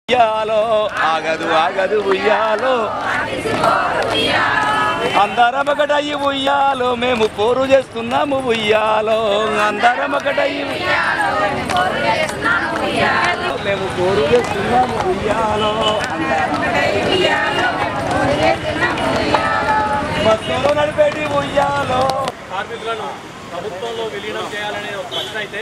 ఉయ్యాలో ఆగదు ఆగదు ఉయ్యాలో అందరం ఒకటయ్యి ఉయ్యాలో మేము పోరు చేస్తున్నాము ఉయ్యాలో అందరం ఒకటయ్యి ఉయ్యాలో మేము పోరు చేస్తున్నాము ఉయ్యాలో బస్సులో నడిపేటి ఉయ్యాలో కార్మికులను ప్రభుత్వంలో విలీనం చేయాలనే ఒక ప్రశ్న అయితే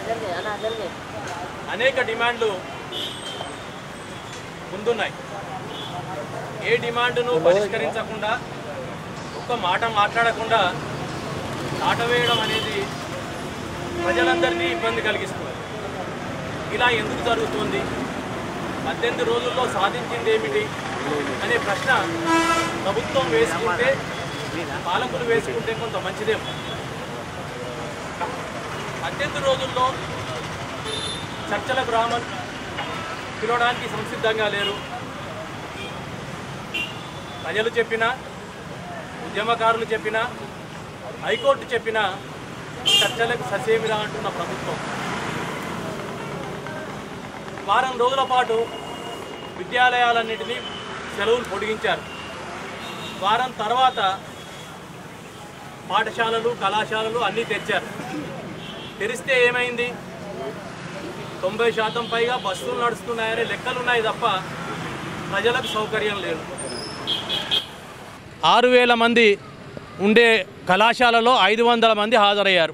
అనేక డిమాండ్లు ముందున్నాయి ఏ డిమాండ్ను పరిష్కరించకుండా ఒక్క మాట మాట్లాడకుండా దాటవేయడం అనేది ప్రజలందరినీ ఇబ్బంది కలిగిస్తుంది ఇలా ఎందుకు జరుగుతుంది పద్దెనిమిది రోజుల్లో సాధించింది ఏమిటి అనే ప్రశ్న ప్రభుత్వం వేసుకుంటే పాలకులు వేసుకుంటే కొంత మంచిదేమో పద్దెనిమిది రోజుల్లో చర్చలకు రామని పిలవడానికి సంసిద్ధంగా లేరు ప్రజలు చెప్పినా ఉద్యమకారులు చెప్పినా హైకోర్టు చెప్పినా చర్చలకు ససేమిరా అంటున్న ప్రభుత్వం వారం రోజుల పాటు విద్యాలయాలన్నింటినీ సెలవులు పొడిగించారు వారం తర్వాత పాఠశాలలు కళాశాలలు అన్నీ తెచ్చారు తెరిస్తే ఏమైంది తొంభై శాతం పైగా బస్సులు నడుస్తున్నాయనే లెక్కలు ఉన్నాయి తప్ప ప్రజలకు సౌకర్యం లేదు ఆరు వేల మంది ఉండే కళాశాలలో ఐదు వందల మంది హాజరయ్యారు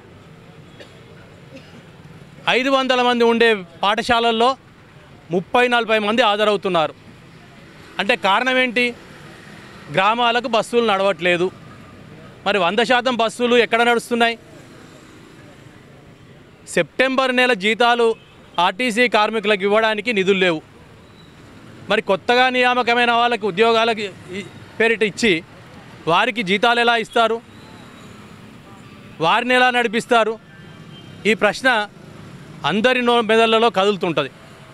ఐదు వందల మంది ఉండే పాఠశాలల్లో ముప్పై నలభై మంది హాజరవుతున్నారు అంటే కారణం ఏంటి గ్రామాలకు బస్సులు నడవట్లేదు మరి వంద శాతం బస్సులు ఎక్కడ నడుస్తున్నాయి సెప్టెంబర్ నెల జీతాలు ఆర్టీసీ కార్మికులకు ఇవ్వడానికి నిధులు లేవు మరి కొత్తగా నియామకమైన వాళ్ళకి ఉద్యోగాలకి ఈ- పేరిట ఇచ్చి వారికి జీతాలు ఎలా ఇస్తారు వారిని ఎలా నడిపిస్తారు ఈ ప్రశ్న అందరి నో మెదళ్ళలో కదులుతుంటుంది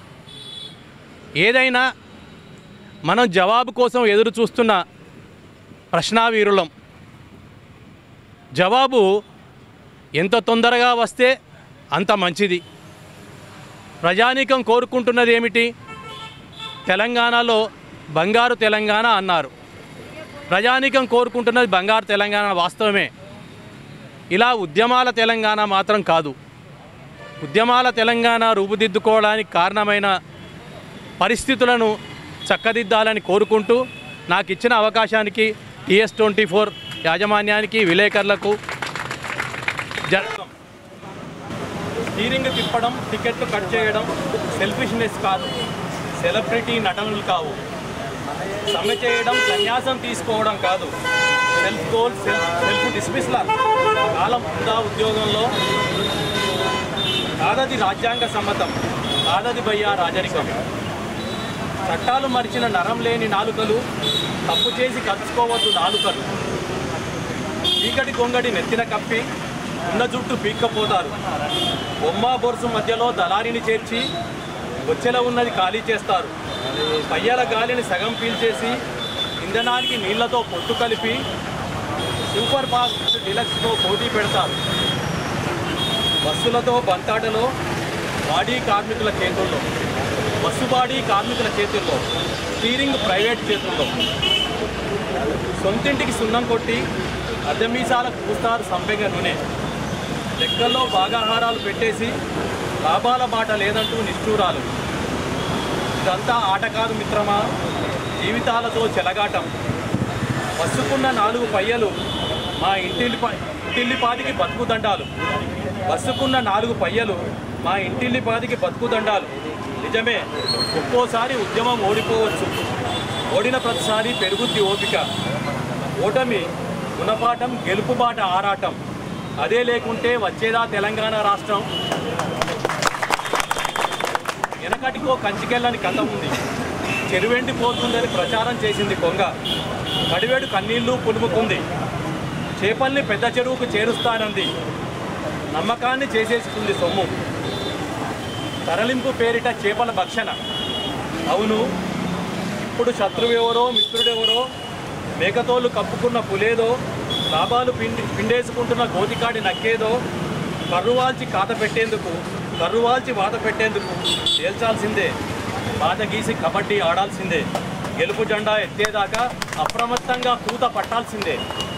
ఏదైనా మనం జవాబు కోసం ఎదురు చూస్తున్న ప్రశ్నావీరులం జవాబు ఎంత తొందరగా వస్తే అంత మంచిది ప్రజానీకం కోరుకుంటున్నది ఏమిటి తెలంగాణలో బంగారు తెలంగాణ అన్నారు ప్రజానీకం కోరుకుంటున్నది బంగారు తెలంగాణ వాస్తవమే ఇలా ఉద్యమాల తెలంగాణ మాత్రం కాదు ఉద్యమాల తెలంగాణ రూపుదిద్దుకోవడానికి కారణమైన పరిస్థితులను చక్కదిద్దాలని కోరుకుంటూ నాకు ఇచ్చిన అవకాశానికి టీఎస్ ట్వంటీ ఫోర్ యాజమాన్యానికి విలేకరులకు జ స్టీరింగ్ తిప్పడం టికెట్లు కట్ చేయడం సెల్ఫిష్నెస్ కాదు సెలబ్రిటీ నటనలు కావు సమ్మె చేయడం సన్యాసం తీసుకోవడం కాదు సెల్ఫ్ గోల్ సెల్ఫ్ సెల్ఫ్ డిస్మిస్లా కాలం ఉందా ఉద్యోగంలో కాదది రాజ్యాంగ సమ్మతం కాదది భయ్యా రాజరికం చట్టాలు మరిచిన నరం లేని నాలుకలు తప్పు చేసి కలుసుకోవద్దు నాలుకలు చీకటి కొంగడి నెత్తిన కప్పి ఉన్న జుట్టు పీక్కపోతారు బొమ్మ బొరుసు మధ్యలో దళారిని చేర్చి బొచ్చెల ఉన్నది ఖాళీ చేస్తారు పయ్యల గాలిని సగం పీల్చేసి ఇంధనానికి నీళ్లతో పొట్టు కలిపి సూపర్ ఫాస్ట్ డిలక్స్తో పోటీ పెడతారు బస్సులతో బంతాటలో బాడీ కార్మికుల చేతుల్లో బస్సు బాడీ కార్మికుల చేతుల్లో స్టీరింగ్ ప్రైవేట్ చేతుల్లో సొంతింటికి సున్నం కొట్టి అద్దెమీసాలకు పూస్తారు సంపెంగ నూనె లెక్కల్లో భాగాహారాలు పెట్టేసి లాభాల బాట లేదంటూ నిష్ఠూరాలు ఇదంతా ఆట కాదు మిత్రమా జీవితాలతో చెలగాటం బస్సుకున్న నాలుగు పయ్యలు మా ఇంటిల్లిపా ఇంటిల్లిపాదికి బతుకుదండాలు బస్సుకున్న నాలుగు పయ్యలు మా ఇంటిల్లిపాదికి బతుకుదండాలు నిజమే ఒక్కోసారి ఉద్యమం ఓడిపోవచ్చు ఓడిన ప్రతిసారి పెరుగుద్ది ఓపిక ఓటమి గుణపాఠం గెలుపుబాట ఆరాటం అదే లేకుంటే వచ్చేదా తెలంగాణ రాష్ట్రం వెనకటికో కంచికెళ్ళని కథ ఉంది చెరువెండిపోతుందని ప్రచారం చేసింది కొంగ కడివేడు కన్నీళ్లు పులుముకుంది చేపల్ని పెద్ద చెరువుకు చేరుస్తానంది నమ్మకాన్ని చేసేసుకుంది సొమ్ము తరలింపు పేరిట చేపల భక్షణ అవును ఇప్పుడు శత్రువెవరో మిత్రుడెవరో మేకతోళ్ళు కప్పుకున్న పులేదో లాభాలు పిండి పిండేసుకుంటున్న గోతికాడి నక్కేదో కర్రువాల్చి కాత పెట్టేందుకు కర్రువాల్చి వాత పెట్టేందుకు తేల్చాల్సిందే బాధ గీసి కబడ్డీ ఆడాల్సిందే గెలుపు జెండా ఎత్తేదాకా అప్రమత్తంగా కూత పట్టాల్సిందే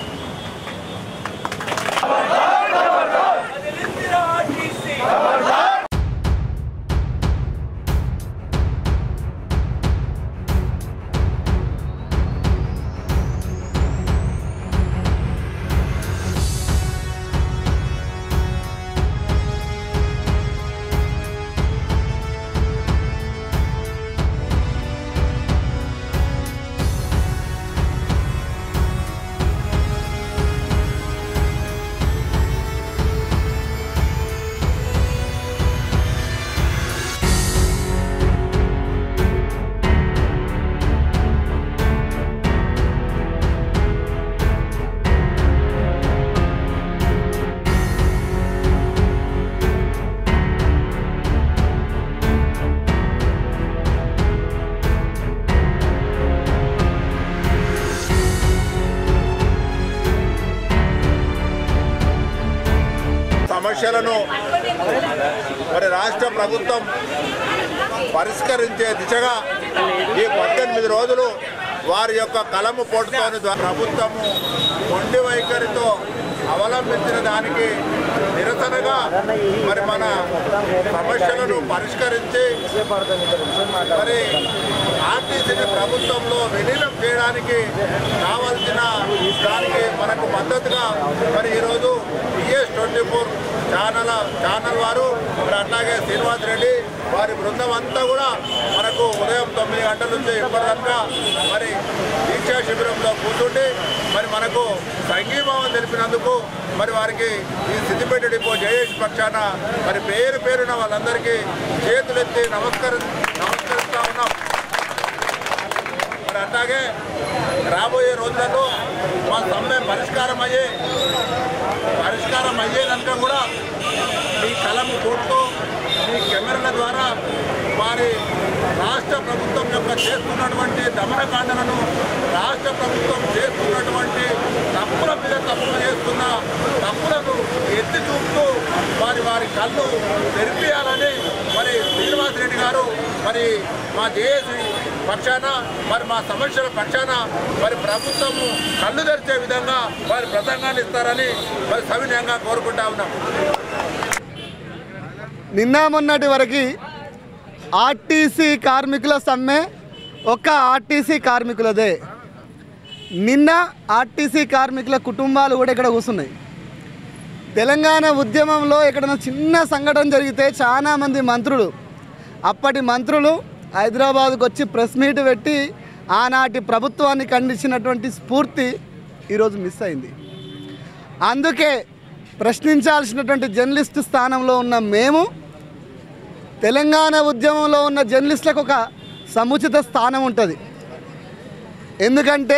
సమస్యలను మరి రాష్ట్ర ప్రభుత్వం పరిష్కరించే దిశగా ఈ పద్దెనిమిది రోజులు వారి యొక్క కలము పోటుతోని ద్వా- ప్రభుత్వము మొండి వైఖరితో అవలంబించిన దానికి నిరసనగా మరి మన సమస్యలను పరిష్కరించి మరి ఆర్టీసీని ప్రభుత్వంలో విలీనం చేయడానికి కావాల్సిన దానికి మనకు మద్దతుగా మరి ఈరోజు TS twenty four channel channel వారు మరి అట్లాగే శ్రీనివాస్ రెడ్డి వారి బృందం అంతా కూడా మనకు ఉదయం తొమ్మిది గంటల నుంచి ఇప్పటిదాకా మరి దీక్షా శిబిరంలో కూర్చుండి మరి మనకు సంఘీభావం తెలిపినందుకు మరి వారికి ఈ సిద్దిపేట డిపో జయేష్ పక్షాన మరి పేరు పేరున వాళ్ళందరికీ చేతులెత్తి నమస్కరి నమస్కరిస్తా ఉన్నాం మరి అట్లాగే రాబోయే రోజులలో మా సమ్మె పరిష్కారం అయ్యే పరిష్కారం అయ్యేదనుక కూడా మీ కలము కోర్టుతో మీ కెమెరాల ద్వారా వారి రాష్ట్ర ప్రభుత్వం యొక్క చేస్తున్నటువంటి దమనకాండలను రాష్ట్ర ప్రభుత్వం చేస్తున్నటువంటి తప్పుల మీద తప్పులు చేస్తున్న తప్పులను ఎత్తి చూపుతూ వారి వారి కళ్ళు తెరిపియాలని మరి శ్రీనివాస్ రెడ్డి గారు మరి మా జేఏసీ పక్షాన మరి మా సమస్యల పక్షాన మరి ప్రభుత్వము కళ్ళు తెరిచే విధంగా వారి ప్రసంగాలు ఇస్తారని మరి సవినయంగా కోరుకుంటా ఉన్నాం నిన్న మొన్నటి వరకు ఆర్టీసీ కార్మికుల సమ్మె ఒక్క ఆర్టీసీ కార్మికులదే నిన్న ఆర్టీసీ కార్మికుల కుటుంబాలు కూడా ఇక్కడ కూర్చున్నాయి తెలంగాణ ఉద్యమంలో ఎక్కడైనా చిన్న సంఘటన జరిగితే చాలామంది మంత్రులు అప్పటి మంత్రులు హైదరాబాద్కు వచ్చి ప్రెస్ మీట్ పెట్టి ఆనాటి ప్రభుత్వాన్ని ఖండించినటువంటి స్ఫూర్తి ఈరోజు మిస్ అయింది అందుకే ప్రశ్నించాల్సినటువంటి జర్నలిస్టు స్థానంలో ఉన్న మేము తెలంగాణ ఉద్యమంలో ఉన్న జర్నలిస్టులకు ఒక సముచిత స్థానం ఉంటుంది ఎందుకంటే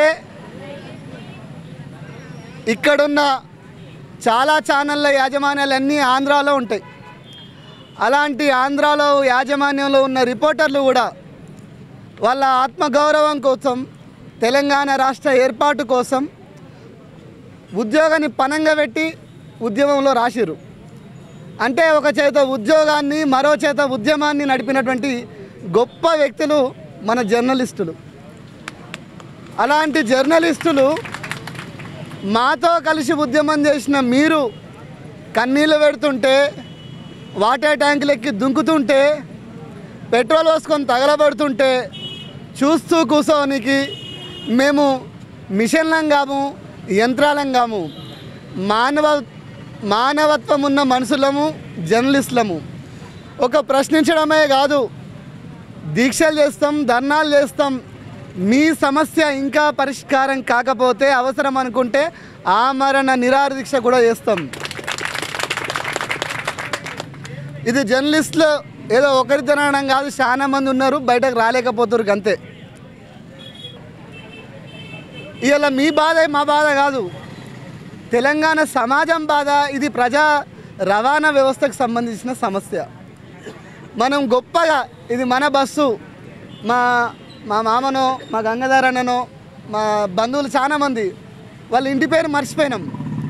ఇక్కడున్న చాలా ఛానళ్ళ యాజమాన్యాలన్నీ ఆంధ్రాలో ఉంటాయి అలాంటి ఆంధ్రాలో యాజమాన్యంలో ఉన్న రిపోర్టర్లు కూడా వాళ్ళ ఆత్మగౌరవం కోసం తెలంగాణ రాష్ట్ర ఏర్పాటు కోసం ఉద్యోగాన్ని పనంగా పెట్టి ఉద్యమంలో రాసిరు అంటే ఒక చేత ఉద్యోగాన్ని మరో చేత ఉద్యమాన్ని నడిపినటువంటి గొప్ప వ్యక్తులు మన జర్నలిస్టులు అలాంటి జర్నలిస్టులు మాతో కలిసి ఉద్యమం చేసిన మీరు కన్నీళ్ళు పెడుతుంటే వాటర్ ట్యాంకులు ఎక్కి దుంకుతుంటే పెట్రోల్ పోసుకొని తగలబడుతుంటే చూస్తూ కూర్చోనికి మేము మిషన్లం కాము యంత్రాలం కాము మానవ మానవత్వం ఉన్న మనుషులము జర్నలిస్టులము ఒక ప్రశ్నించడమే కాదు దీక్షలు చేస్తాం ధర్నాలు చేస్తాం మీ సమస్య ఇంకా పరిష్కారం కాకపోతే అవసరం అనుకుంటే ఆమరణ నిరాహార దీక్ష కూడా చేస్తాం ఇది జర్నలిస్టులు ఏదో ఒకరి తినడం కాదు చాలా మంది ఉన్నారు బయటకు రాలేకపోతున్నారు అంతే ఇవాళ మీ బాధ మా బాధ కాదు తెలంగాణ సమాజం బాధ ఇది ప్రజా రవాణా వ్యవస్థకు సంబంధించిన సమస్య మనం గొప్పగా ఇది మన బస్సు మా మా మామనో మా గంగాధర్ అన్ననో మా బంధువులు చాలామంది వాళ్ళ ఇంటి పేరు మర్చిపోయినాం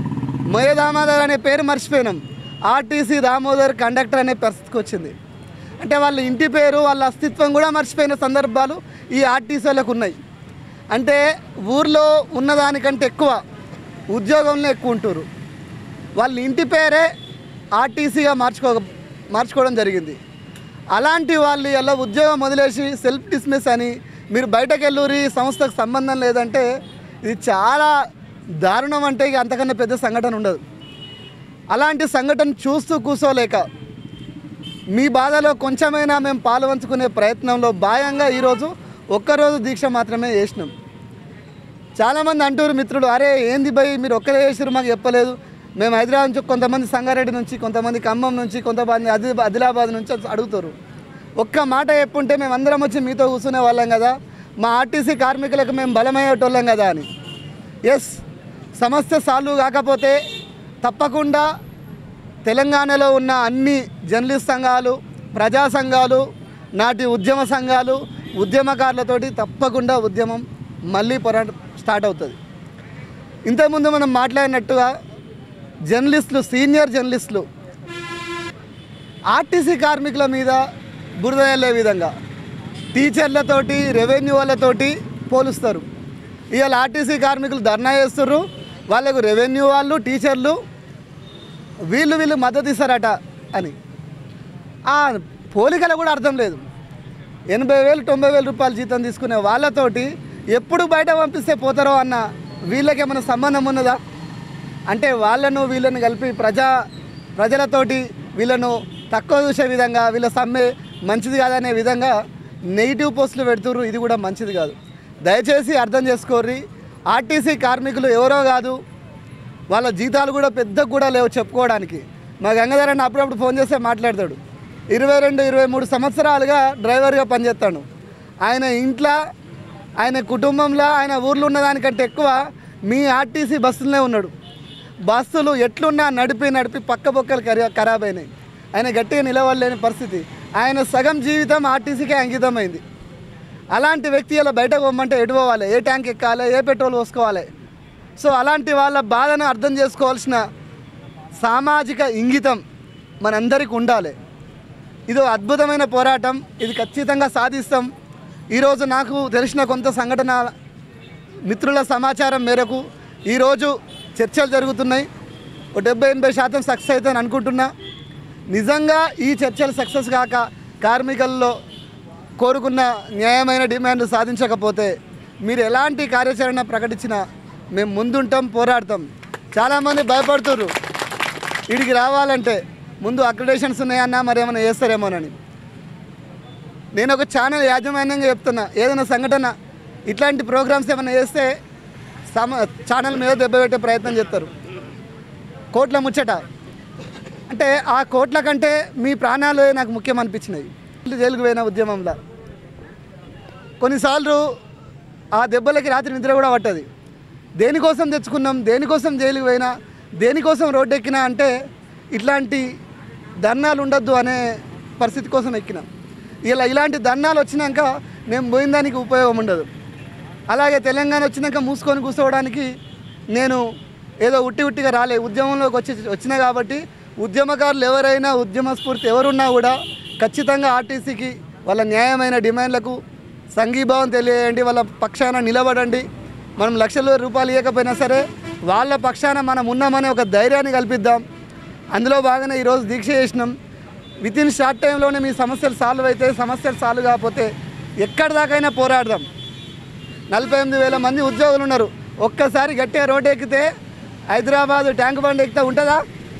మొయ దామోదర్ అనే పేరు మర్చిపోయినాం ఆర్టీసీ దామోదర్ కండక్టర్ అనే పరిస్థితికి వచ్చింది అంటే వాళ్ళ ఇంటి పేరు వాళ్ళ అస్తిత్వం కూడా మర్చిపోయిన సందర్భాలు ఈ ఆర్టీసీలకు ఉన్నాయి అంటే ఊర్లో ఉన్నదానికంటే ఎక్కువ ఉద్యోగంలో ఎక్కువ ఉంటారు వాళ్ళ ఇంటి పేరే ఆర్టీసీగా మార్చుకో మార్చుకోవడం జరిగింది అలాంటి వాళ్ళు ఎలా ఉద్యోగం వదిలేసి సెల్ఫ్ డిస్మిస్ అని మీరు బయటకు వెళ్ళూరి సంస్థకు సంబంధం లేదంటే ఇది చాలా దారుణం అంటే ఇక అంతకన్నా పెద్ద సంఘటన ఉండదు అలాంటి సంఘటన చూస్తూ కూర్చోలేక మీ బాధలో కొంచెమైనా మేము పాల్పంచుకునే ప్రయత్నంలో భాగంగా ఈరోజు ఒక్కరోజు దీక్ష మాత్రమే చేసినాం చాలామంది అంటారు మిత్రులు అరే ఏంది భయ్ మీరు ఒక్కరే చేసారు మాకు చెప్పలేదు మేము హైదరాబాద్ నుంచి కొంతమంది సంగారెడ్డి నుంచి కొంతమంది ఖమ్మం నుంచి కొంతమంది అది ఆదిలాబాద్ నుంచి అడుగుతారు ఒక్క మాట చెప్పుంటే మేము అందరం వచ్చి మీతో కూర్చునే వాళ్ళం కదా మా ఆర్టీసీ కార్మికులకు మేము బలమయ్యేటోళ్ళం కదా అని ఎస్ సమస్య సాల్వ్ కాకపోతే తప్పకుండా తెలంగాణలో ఉన్న అన్ని జర్నలిస్ట్ సంఘాలు ప్రజా సంఘాలు నాటి ఉద్యమ సంఘాలు ఉద్యమకారులతోటి తప్పకుండా ఉద్యమం మళ్ళీ పోరాటం స్టార్ట్ అవుతుంది ఇంతకుముందు మనం మాట్లాడినట్టుగా జర్నలిస్టులు సీనియర్ జర్నలిస్టులు ఆర్టీసీ కార్మికుల మీద బురద వెళ్ళే విధంగా టీచర్లతోటి రెవెన్యూ వాళ్ళతోటి పోలుస్తారు ఇవాళ ఆర్టీసీ కార్మికులు ధర్నా చేస్తుర్రు వాళ్ళకు రెవెన్యూ వాళ్ళు టీచర్లు వీళ్ళు వీళ్ళు మద్దతు ఇస్తారట అని ఆ పోలికలు కూడా అర్థం లేదు ఎనభై వేలు తొంభై వేల రూపాయలు జీతం తీసుకునే వాళ్ళతోటి ఎప్పుడు బయట పంపిస్తే పోతారో అన్న వీళ్ళకేమైనా సంబంధం ఉన్నదా అంటే వాళ్ళను వీళ్ళని కలిపి ప్రజా ప్రజలతోటి వీళ్ళను తక్కువ చూసే విధంగా వీళ్ళ సమ్మె మంచిది కాదనే విధంగా నెగిటివ్ పోస్టులు పెడుతుర్రు ఇది కూడా మంచిది కాదు దయచేసి అర్థం చేసుకోర్రి ఆర్టీసీ కార్మికులు ఎవరో కాదు వాళ్ళ జీతాలు కూడా పెద్ద కూడా లేవు చెప్పుకోవడానికి మా గంగాధర్ అన్న అప్పుడప్పుడు ఫోన్ చేస్తే మాట్లాడతాడు ఇరవై రెండు ఇరవై మూడు సంవత్సరాలుగా డ్రైవర్గా పనిచేస్తాడు ఆయన ఇంట్లో ఆయన కుటుంబంలో ఆయన ఊర్లో ఉన్నదానికంటే ఎక్కువ మీ ఆర్టీసీ బస్సులోనే ఉన్నాడు బస్సులు ఎట్లున్నా నడిపి నడిపి పక్క పక్కలు ఖరా ఖరాబ్ అయినాయి ఆయన గట్టిగా నిలవలేని పరిస్థితి ఆయన సగం జీవితం ఆర్టీసీకే అంకితమైంది అలాంటి వ్యక్తి ఇలా బయటకు పోమంటే ఎటు పోవాలి ఏ ట్యాంక్ ఎక్కాలి ఏ పెట్రోల్ పోసుకోవాలి సో అలాంటి వాళ్ళ బాధను అర్థం చేసుకోవాల్సిన సామాజిక ఇంగితం మనందరికీ ఉండాలి ఇది ఒక అద్భుతమైన పోరాటం ఇది ఖచ్చితంగా సాధిస్తాం ఈరోజు నాకు తెలిసిన కొంత సంఘటన మిత్రుల సమాచారం మేరకు ఈరోజు చర్చలు జరుగుతున్నాయి ఒక డెబ్బై ఎనభై శాతం సక్సెస్ అవుతుందని అనుకుంటున్నా నిజంగా ఈ చర్చలు సక్సెస్ కాక కార్మికుల్లో కోరుకున్న న్యాయమైన డిమాండ్ సాధించకపోతే మీరు ఎలాంటి కార్యాచరణ ప్రకటించినా మేము ముందుంటాం పోరాడతాం చాలామంది భయపడుతుర్రు వీడికి రావాలంటే ముందు అక్రిడేషన్స్ ఉన్నాయన్నా మరి ఏమైనా చేస్తారేమోనని నేను ఒక ఛానల్ యాజమాన్యంగా చెప్తున్నా ఏదైనా సంఘటన ఇట్లాంటి ప్రోగ్రామ్స్ ఏమైనా చేస్తే సమ ఛానల్ మీద దెబ్బ పెట్టే ప్రయత్నం చేస్తారు కోట్ల ముచ్చట అంటే ఆ కోట్ల కంటే మీ ప్రాణాలు నాకు ముఖ్యం అనిపించినాయి జైలుకు పోయిన ఉద్యమంలో కొన్నిసార్లు ఆ దెబ్బలకి రాత్రి నిద్ర కూడా పట్టది దేనికోసం తెచ్చుకున్నాం దేనికోసం జైలుకి పోయినా దేనికోసం రోడ్డు ఎక్కినా అంటే ఇట్లాంటి ధర్నాలు ఉండొద్దు అనే పరిస్థితి కోసం ఎక్కినాం ఇలా ఇలాంటి ధర్నాలు వచ్చినాక మేము పోయిన దానికి ఉపయోగం ఉండదు అలాగే తెలంగాణ వచ్చినాక మూసుకొని కూర్చోవడానికి నేను ఏదో ఉట్టి ఉట్టిగా రాలే ఉద్యమంలోకి వచ్చి వచ్చినా కాబట్టి ఉద్యమకారులు ఎవరైనా ఉద్యమ స్ఫూర్తి ఎవరున్నా కూడా ఖచ్చితంగా ఆర్టీసీకి వాళ్ళ న్యాయమైన డిమాండ్లకు సంఘీభావం తెలియజేయండి వాళ్ళ పక్షాన నిలబడండి మనం లక్షల రూపాయలు ఇవ్వకపోయినా సరే వాళ్ళ పక్షాన మనం ఉన్నామనే ఒక ధైర్యాన్ని కల్పిద్దాం అందులో భాగంగా ఈరోజు దీక్ష చేసినాం విత్ ఇన్ షార్ట్ టైంలోనే మీ సమస్యలు సాల్వ్ అయితే సమస్యలు సాల్వ్ కాకపోతే ఎక్కడి దాకైనా పోరాడదాం నలభై ఎనిమిది వేల మంది ఉద్యోగులు ఉన్నారు ఒక్కసారి గట్టిగా రోడ్డు ఎక్కితే హైదరాబాద్ ట్యాంక్ బండ్ ఎక్కితే ఉంటుందా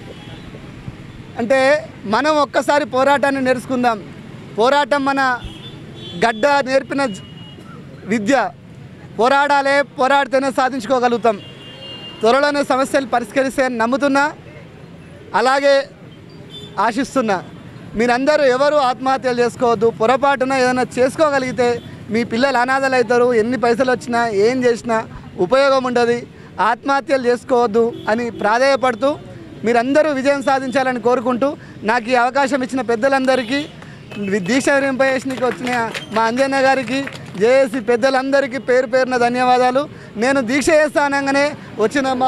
అంటే మనం ఒక్కసారి పోరాటాన్ని నేర్చుకుందాం పోరాటం మన గడ్డ నేర్పిన జ- విద్య పోరాడాలే పోరాడితేనే సాధించుకోగలుగుతాం త్వరలోనే సమస్యలు పరిష్కరిస్తే అని నమ్ముతున్నా అలాగే ఆశిస్తున్నా మీరందరూ ఎవరు ఆత్మహత్యలు చేసుకోవద్దు పొరపాటున ఏదైనా చేసుకోగలిగితే మీ పిల్లలు అనాథలు అవుతారు ఎన్ని పైసలు వచ్చినా ఏం చేసినా ఉపయోగం ఉండదు ఆత్మహత్యలు చేసుకోవద్దు అని ప్రాధేయపడుతూ మీరందరూ విజయం సాధించాలని కోరుకుంటూ నాకు ఈ అవకాశం ఇచ్చిన పెద్దలందరికీ వి- దీక్ష విరింపజేషన్కి వచ్చిన మా అంజన్న గారికి జేఏసీ పెద్దలందరికీ పేరు పేరున ధన్యవాదాలు నేను దీక్ష చేస్తా అనగానే వచ్చిన మా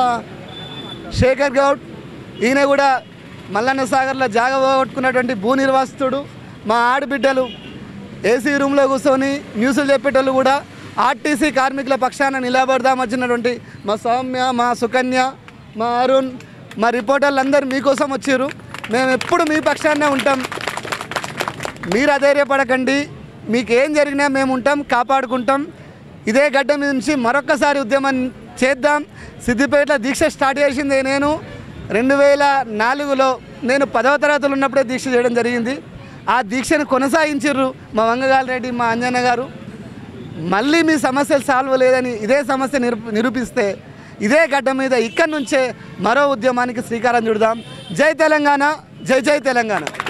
శేఖర్ గౌడ్ ఈయన కూడా మల్లన్న సాగర్లో జాగ పోగొట్టుకున్నటువంటి భూ నిర్వాసితుడు మా ఆడబిడ్డలు ఏసీ రూమ్లో కూర్చొని న్యూస్లు చెప్పేటోళ్ళు కూడా ఆర్టీసీ కార్మికుల పక్షాన నిలబడదాం వచ్చినటువంటి మా సౌమ్య మా సుకన్య మా అరుణ్ మా రిపోర్టర్లు అందరూ మీకోసం వచ్చారు మేము ఎప్పుడు మీ పక్షాన్నే ఉంటాం మీరు అధైర్యపడకండి మీకు ఏం జరిగినా మేము ఉంటాం కాపాడుకుంటాం ఇదే గడ్డ మీద నుంచి మరొక్కసారి ఉద్యమం చేద్దాం సిద్దిపేటలో దీక్ష స్టార్ట్ చేసింది నేను రెండు వేల నాలుగులో నేను పదవ తరగతులు ఉన్నప్పుడే దీక్ష చేయడం జరిగింది ఆ దీక్షను కొనసాగించారు మా వంగగాల్ రెడ్డి మా అంజన్న గారు మళ్ళీ మీ సమస్యలు సాల్వ్ లేదని ఇదే సమస్య నిరూ నిరూపిస్తే ఇదే గడ్డ మీద ఇక్కడి నుంచే మరో ఉద్యమానికి శ్రీకారం చుడదాం జై తెలంగాణ జై జై తెలంగాణ